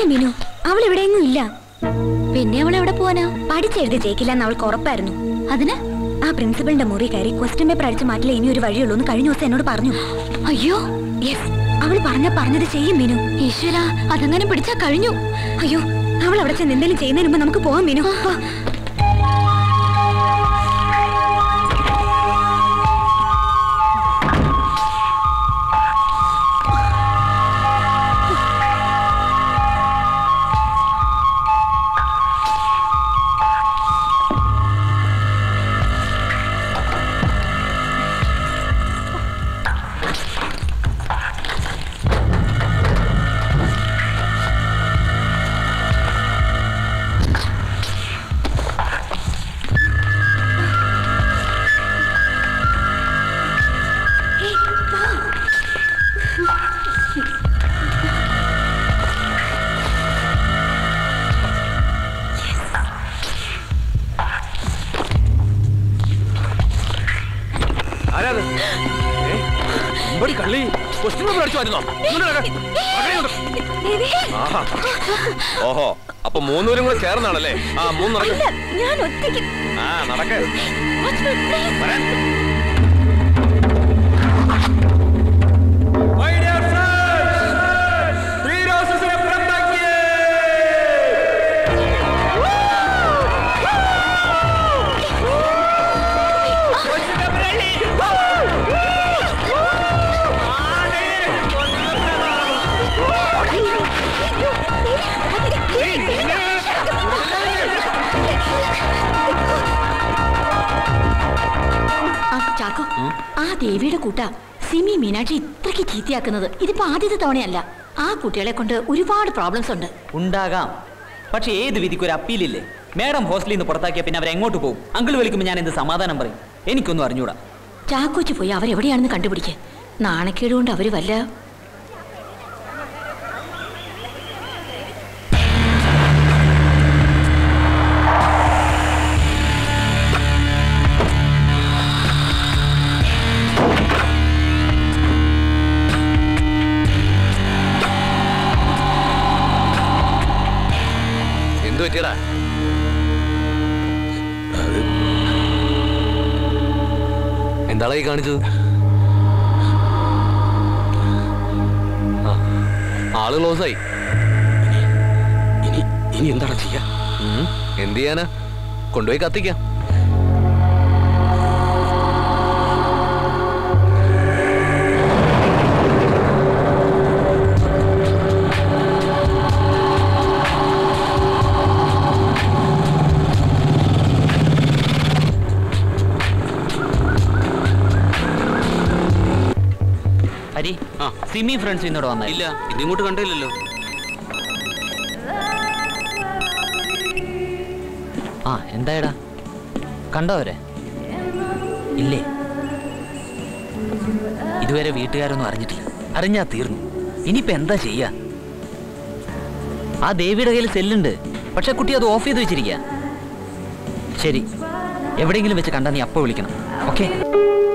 മിനു അവൾ എവിടെയെങ്ങും ഇല്ല പിന്നെ അവൾ എവിടെ പോവാനാ പഠിച്ചെഴുതി ജയിക്കില്ല എന്ന് അവൾക്ക് ഉറപ്പായിരുന്നു അതിന് ആ പ്രിൻസിപ്പളിന്റെ മുറി കയറി ക്വസ്റ്റ്യൻ പേപ്പർ അടിച്ച് മാറ്റില്ല ഇനി ഒരു വഴിയുള്ളൂ എന്ന് കഴിഞ്ഞ ദിവസം എന്നോട് പറഞ്ഞു അയ്യോ യെസ് അവൾ പറഞ്ഞ പറഞ്ഞത് ചെയ്യും മീനു ഈശ്വര അതെങ്ങനെ പിടിച്ചാ കഴിഞ്ഞു അയ്യോ അവൾ അവിടെ ചെന്ന് എന്തെങ്കിലും ചെയ്യുന്നതിന് മുമ്പ് നമുക്ക് പോവാം മീനു വാ. ആരാത് ഏ? ഇമ്പടി കള്ളി ക്വസ്റ്റ്യൻ പേപ്പർ അടിച്ചു മാറ്റുന്നോ ഇങ്ങോട്ട് നടക്ക്. മകനെ ഇങ്ങോട്ട്. ആഹാ. ഓഹോ അപ്പൊ മൂന്നുപേരും കൂടെ ചേർന്നാണല്ലേ ആ മൂന്ന് നടക്ക് അല്ല, ഞാൻ ഒറ്റയ്ക്ക് ആ നടക്ക് വാച്ച്മാൻ, please. വരാൻ. ആ ചാക്കോ ആ ദേവിയുടെ കൂട്ട സിമി മീനാക്ഷി ഇത്രയ്ക്ക് ചീത്തയാക്കുന്നത് ഇതിപ്പോ ആദ്യത്തെ തവണയല്ല ആ കുട്ടികളെ കൊണ്ട് ഒരുപാട് പ്രോബ്ലംസ് ഉണ്ട് ഉണ്ടാകാം പക്ഷെ ഏത് വിധിക്ക് ഒരു അപ്പീലില്ലേ മേഡം ഹോസ്റ്റലിൽ നിന്ന് പുറത്താക്കിയ പിന്നെ അവരെങ്ങോട്ട് പോകും അങ്കിൾ വിളിക്കുമ്പോൾ ഞാൻ എന്ത് സമാധാനം പറയും എനിക്കൊന്നും അറിഞ്ഞൂടാ ചാക്കോച്ച് പോയി അവരെവിടെയാണെന്ന് കണ്ടുപിടിക്കുക നാണക്കേട് കൊണ്ട് അവര് വല്ല എന്ത് പറ്റിയടാ എന്താളാ ഈ കാണിച്ചത് ആ, ആള് ക്ലോസ് ആയി ഇനി ഇനി എന്താണ് ചെയ്യാ എന്ത് ചെയ്യാനാ കൊണ്ടുപോയി കത്തിക്കാം ഹരി ആ. സിമി ഫ്രണ്ട്സ് ഇന്നോട് വന്നേ ഇല്ല ഇതിങ്ങോട്ട് കണ്ടില്ലല്ലോ ആ എന്തായടാ കണ്ടോ അവരെ ഇല്ലേ ഇതുവരെ വീട്ടുകാരൊന്നും അറിഞ്ഞിട്ടില്ല അറിഞ്ഞാ തീർന്നു ഇനിയിപ്പോ എന്താ ചെയ്യാ ആ ദേവിയുടെ കയ്യിൽ സെല്ലുണ്ട് പക്ഷെ കുട്ടി അത് ഓഫ് ചെയ്ത് വെച്ചിരിക്കുക ശരി എവിടെയെങ്കിലും വെച്ച് കണ്ടാ നീ അപ്പോ വിളിക്കണം ഓക്കെ